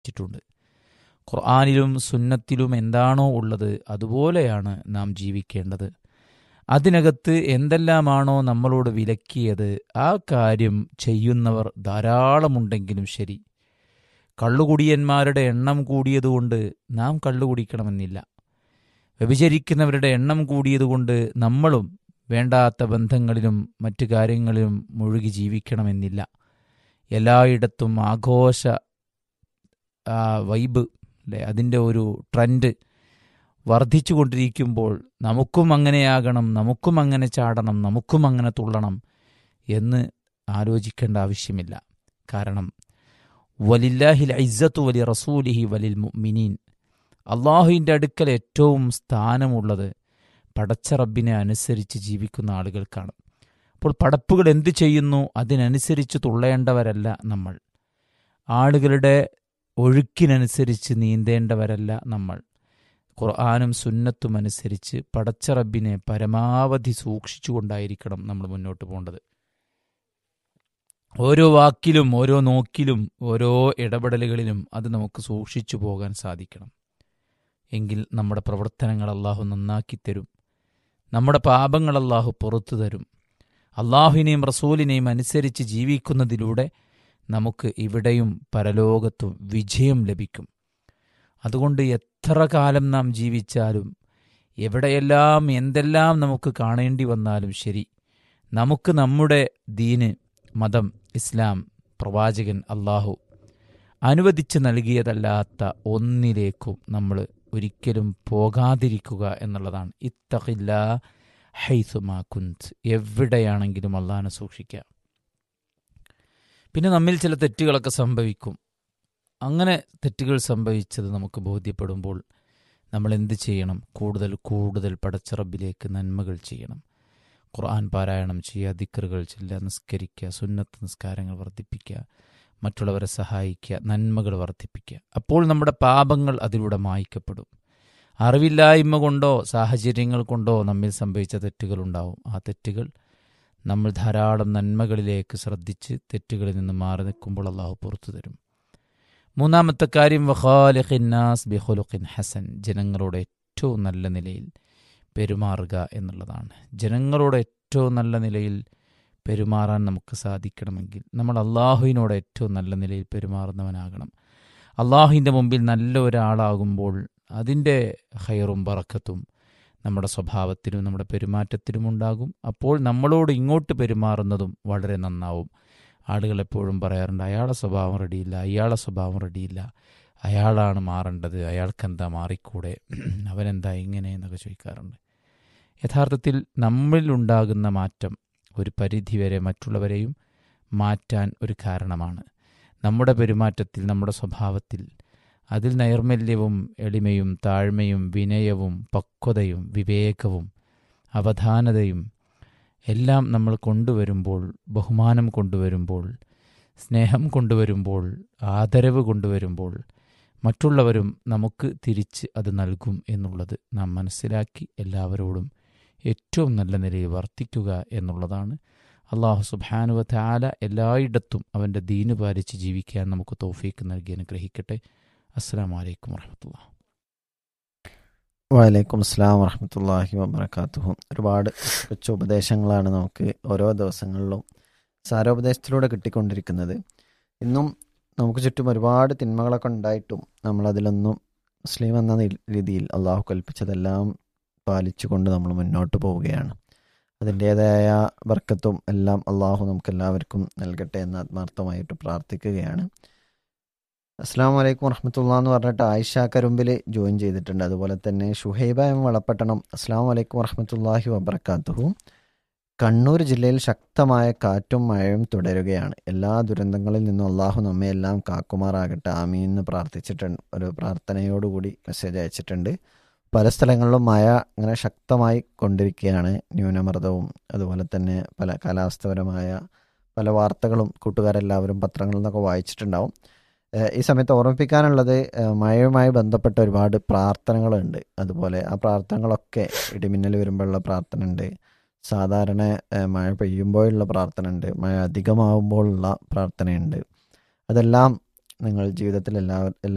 വെച്ചിട്ടുണ്ട് ഖുർആാനിലും സുന്നത്തിലും എന്താണോ ഉള്ളത് അതുപോലെയാണ് നാം ജീവിക്കേണ്ടത് അതിനകത്ത് എന്തെല്ലാമാണോ നമ്മളോട് വിലക്കിയത് ആ കാര്യം ചെയ്യുന്നവർ ധാരാളമുണ്ടെങ്കിലും ശരി കള്ളുകുടിയന്മാരുടെ എണ്ണം കൂടിയതുകൊണ്ട് നാം കള്ളുകുടിക്കണമെന്നില്ല വ്യഭിചരിക്കുന്നവരുടെ എണ്ണം കൂടിയതുകൊണ്ട് നമ്മളും വേണ്ടാത്ത ബന്ധങ്ങളിലും മറ്റു കാര്യങ്ങളിലും മുഴുകി ജീവിക്കണമെന്നില്ല എല്ലായിടത്തും ആഘോഷ ആ, വൈബ് അല്ലെ അതിൻ്റെ ഒരു ട്രെൻഡ് വർദ്ധിച്ചു കൊണ്ടിരിക്കുമ്പോൾ നമുക്കും അങ്ങനെയാകണം നമുക്കും അങ്ങനെ ചാടണം നമുക്കും അങ്ങനെ തുള്ളണം എന്ന് ആലോചിക്കേണ്ട ആവശ്യമില്ല കാരണം വലില്ലാഹിൽ ഇസ്സത്തു വലി റസൂലിഹി വലിൽ മുഅ്മിനീൻ അള്ളാഹുവിൻ്റെ അടുക്കൽ ഏറ്റവും സ്ഥാനമുള്ളത് പടച്ച റബ്ബിനെ അനുസരിച്ച് ജീവിക്കുന്ന ആളുകൾക്കാണ് അപ്പോൾ പടപ്പുകൾ എന്തു ചെയ്യുന്നു അതിനനുസരിച്ച് തുള്ളേണ്ടവരല്ല നമ്മൾ ആളുകളുടെ ഒഴുക്കിനനുസരിച്ച് നീന്തേണ്ടവരല്ല നമ്മൾ ഖുർആാനും സുന്നത്തും അനുസരിച്ച് പടച്ച റബ്ബിനെ പരമാവധി സൂക്ഷിച്ചുകൊണ്ടായിരിക്കണം നമ്മൾ മുന്നോട്ട് പോകേണ്ടത് ഓരോ വാക്കിലും ഓരോ നോക്കിലും ഓരോ ഇടപെടലുകളിലും അത് നമുക്ക് സൂക്ഷിച്ചു പോകാൻ സാധിക്കണം എങ്കിൽ നമ്മുടെ പ്രവർത്തനങ്ങൾ അള്ളാഹു നന്നാക്കി തരും നമ്മുടെ പാപങ്ങൾ അള്ളാഹു പുറത്തു തരും അള്ളാഹുവിനെയും റസൂലിനെയും അനുസരിച്ച് ജീവിക്കുന്നതിലൂടെ നമുക്ക് ഇവിടെയും പരലോകത്തും വിജയം ലഭിക്കും അതുകൊണ്ട് എത്ര കാലം നാം ജീവിച്ചാലും എവിടെയെല്ലാം എന്തെല്ലാം നമുക്ക് കാണേണ്ടി വന്നാലും ശരി നമുക്ക് നമ്മുടെ ദീന് മതം ഇസ്ലാം പ്രവാചകൻ അള്ളാഹു അനുവദിച്ച് നൽകിയതല്ലാത്ത ഒന്നിലേക്കും നമ്മൾ ഒരിക്കലും പോകാതിരിക്കുക എന്നുള്ളതാണ് ഇത്തഖില്ല ഹൈസുമാ കുന്ത് എവിടെയാണെങ്കിലും അള്ളാഹിനെ സൂക്ഷിക്കുക പിന്നെ നമ്മിൽ ചില തെറ്റുകളൊക്കെ സംഭവിക്കും അങ്ങനെ തെറ്റുകൾ സംഭവിച്ചത് നമുക്ക് ബോധ്യപ്പെടുമ്പോൾ നമ്മൾ എന്ത് ചെയ്യണം കൂടുതൽ കൂടുതൽ പടച്ചറബിലേക്ക് നന്മകൾ ചെയ്യണം ഖുർആൻ പാരായണം ചെയ്യുക ദിക്കറുകൾ ചെല്ലുക നിസ്കരിക്കുക സുന്നത്ത് നിസ്കാരങ്ങൾ വർദ്ധിപ്പിക്കുക മറ്റുള്ളവരെ സഹായിക്കുക നന്മകൾ വർദ്ധിപ്പിക്കുക അപ്പോൾ നമ്മുടെ പാപങ്ങൾ അതിലൂടെ മായ്ക്കപ്പെടും അറിവില്ലായ്മ കൊണ്ടോ സാഹചര്യങ്ങൾ കൊണ്ടോ നമ്മിൽ സംഭവിച്ച തെറ്റുകളുണ്ടാവും ആ തെറ്റുകൾ നമ്മൾ ധാരാളം നന്മകളിലേക്ക് ശ്രദ്ധിച്ച് തെറ്റുകളിൽ നിന്ന് മാറി നിൽക്കുമ്പോൾ അള്ളാഹു പുറത്തു തരും മൂന്നാമത്തെ കാര്യം വഖാലിഖിന്നാസ് ബിഹുലുഖിൻ ഹസൻ ജനങ്ങളോട് ഏറ്റവും നല്ല നിലയിൽ പെരുമാറുക എന്നുള്ളതാണ് ജനങ്ങളോട് ഏറ്റവും നല്ല നിലയിൽ പെരുമാറാൻ നമുക്ക് സാധിക്കണമെങ്കിൽ നമ്മൾ അള്ളാഹുവിനോട് ഏറ്റവും നല്ല നിലയിൽ പെരുമാറുന്നവനാകണം അള്ളാഹുവിൻ്റെ മുമ്പിൽ നല്ല ഒരാളാകുമ്പോൾ അതിൻ്റെ ഹൈറും ബറക്കത്തും നമ്മുടെ സ്വഭാവത്തിലും നമ്മുടെ പെരുമാറ്റത്തിലും ഉണ്ടാകും അപ്പോൾ നമ്മളോട് ഇങ്ങോട്ട് പെരുമാറുന്നതും വളരെ നന്നാവും ആളുകൾ എപ്പോഴും പറയാറുണ്ട് അയാളെ സ്വഭാവം റെഡിയില്ല അയാളെ സ്വഭാവം റെഡിയില്ല അയാളാണ് മാറേണ്ടത് അയാൾക്കെന്താ മാറിക്കൂടെ അവനെന്താ ഇങ്ങനെ എന്നൊക്കെ ചോദിക്കാറുണ്ട് യഥാർത്ഥത്തിൽ നമ്മളിലുണ്ടാകുന്ന മാറ്റം ഒരു പരിധിവരെ മറ്റുള്ളവരെയും മാറ്റാൻ ഒരു കാരണമാണ് നമ്മുടെ പെരുമാറ്റത്തിൽ നമ്മുടെ സ്വഭാവത്തിൽ അതിൽ നൈർമല്യവും എളിമയും താഴ്മയും വിനയവും പക്വതയും വിവേകവും അവധാനതയും എല്ലാം നമ്മൾ കൊണ്ടുവരുമ്പോൾ ബഹുമാനം കൊണ്ടുവരുമ്പോൾ സ്നേഹം കൊണ്ടുവരുമ്പോൾ ആദരവ് കൊണ്ടുവരുമ്പോൾ മറ്റുള്ളവരും നമുക്ക് തിരിച്ച് അത് നൽകും എന്നുള്ളത് നാം മനസ്സിലാക്കി എല്ലാവരോടും ഏറ്റവും നല്ല നിലയിൽ വർത്തിക്കുക എന്നുള്ളതാണ് അള്ളാഹു സുബാനുവ താല എല്ലായിടത്തും അവൻ്റെ ദീന് പാലിച്ച് ജീവിക്കാൻ നമുക്ക് തോഫീക്ക് നൽകി അനുഗ്രഹിക്കട്ടെ അസ്സാം വലൈക്കും വർഹമത്തുള്ള വലൈക്കും അസ്സാം വറഹമത്തല്ലാഹി വബർക്കാത്തുഹു ഒരുപാട് കൊച്ചു ഉപദേശങ്ങളാണ് നമുക്ക് ഓരോ ദിവസങ്ങളിലും സാരോപദേശത്തിലൂടെ കിട്ടിക്കൊണ്ടിരിക്കുന്നത് ഇന്നും നമുക്ക് ചുറ്റും ഒരുപാട് തിന്മകളൊക്കെ ഉണ്ടായിട്ടും നമ്മളതിലൊന്നും മുസ്ലിം എന്ന നി- രീതിയിൽ അള്ളാഹു കൽപ്പിച്ചതെല്ലാം പാലിച്ചുകൊണ്ട് നമ്മൾ മുന്നോട്ട് പോവുകയാണ് അതിൻ്റേതായ ബർക്കത്തും എല്ലാം അള്ളാഹു നമുക്ക് എല്ലാവർക്കും നൽകട്ടെ എന്ന് ആത്മാർത്ഥമായിട്ട് പ്രാർത്ഥിക്കുകയാണ് അസ്സാം വലൈക്കും വറഹമത്തുള്ള എന്ന് പറഞ്ഞിട്ട് ആയിഷ കരുമ്പിൽ ജോയിൻ ചെയ്തിട്ടുണ്ട് അതുപോലെ തന്നെ ഷുഹൈബ എം വളപ്പട്ടണം അസ്സാം വലൈക്കും വറഹമത്തല്ലാഹി വബർക്കാത്തുഹു കണ്ണൂർ ജില്ലയിൽ ശക്തമായ കാറ്റും മഴയും തുടരുകയാണ് എല്ലാ ദുരന്തങ്ങളിൽ നിന്നും അള്ളാഹു നമ്മെ എല്ലാം കാക്കുമാറാകട്ടെ ആമീൻ എന്ന് പ്രാർത്ഥിച്ചിട്ടുണ്ട് ഒരു പ്രാർത്ഥനയോടുകൂടി മെസ്സേജ് അയച്ചിട്ടുണ്ട് പല സ്ഥലങ്ങളിലും മഴ ഇങ്ങനെ ശക്തമായി കൊണ്ടിരിക്കുകയാണ് ന്യൂനമർദ്ദവും അതുപോലെ തന്നെ പല കാലാവസ്ഥപരമായ പല വാർത്തകളും കൂട്ടുകാരെല്ലാവരും പത്രങ്ങളിൽ നിന്നൊക്കെ വായിച്ചിട്ടുണ്ടാവും ഏഹ് ഈ സമയത്ത് ഓർമ്മിപ്പിക്കാനുള്ളത് ഏഹ് മഴയുമായി ബന്ധപ്പെട്ട ഒരുപാട് പ്രാർത്ഥനകളുണ്ട് അതുപോലെ ആ പ്രാർത്ഥനകളൊക്കെ ഇടിമിന്നൽ വരുമ്പോഴുള്ള പ്രാർത്ഥന ഉണ്ട് സാധാരണ ഏഹ് മഴ പെയ്യുമ്പോഴുള്ള പ്രാർത്ഥന ഉണ്ട് മഴ അധികമാകുമ്പോഴുള്ള പ്രാർത്ഥനയുണ്ട് അതെല്ലാം നിങ്ങൾ ജീവിതത്തിൽ എല്ലാ എല്ലാ